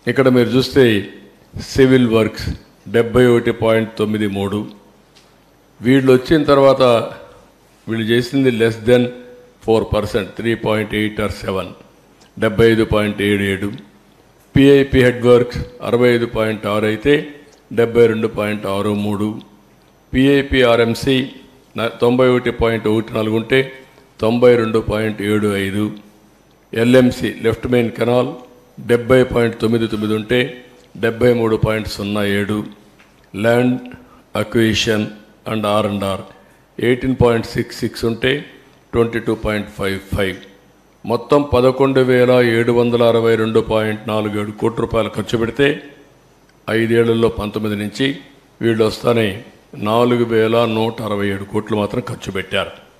ఇక్కడ మీరు చూస్తే సివిల్ వర్క్స్ డెబ్బై ఒకటి పాయింట్ తొమ్మిది మూడు వీళ్ళు వచ్చిన తర్వాత వీళ్ళు చేసింది less than four percent three point eight or seven డెబ్బై ఐదు పాయింట్ ఏడు ఏడు పిఐపి హెడ్ వర్క్స్ అరవై ఐదు పాయింట్ ఆరు అయితే డెబ్బై రెండు పాయింట్ ఆరు మూడు పిఐపి ఆర్ఎంసి తొంభై ఒకటి పాయింట్ ఒకటి నాలుగు ఉంటే తొంభై రెండు పాయింట్ ఏడు ఐదు ఎల్ఎంసి లెఫ్ట్ మెయిన్ కెనాల్ డెబ్బై పాయింట్ తొమ్మిది తొమ్మిది ఉంటే డెబ్బై మూడు పాయింట్ సున్నా ఏడు land acquisition and R and R eighteen point six six ఉంటే twenty two point five five మొత్తం పదకొండు వేల ఏడు వందల అరవై రెండు పాయింట్ నాలుగు ఏడు కోట్ల రూపాయలు ఖర్చు పెడితే ఐదేళ్లలో పంతొమ్మిది నుంచి వీళ్ళు వస్తానే నాలుగు వేల నూట అరవై ఏడు కోట్లు మాత్రం ఖర్చు పెట్టారు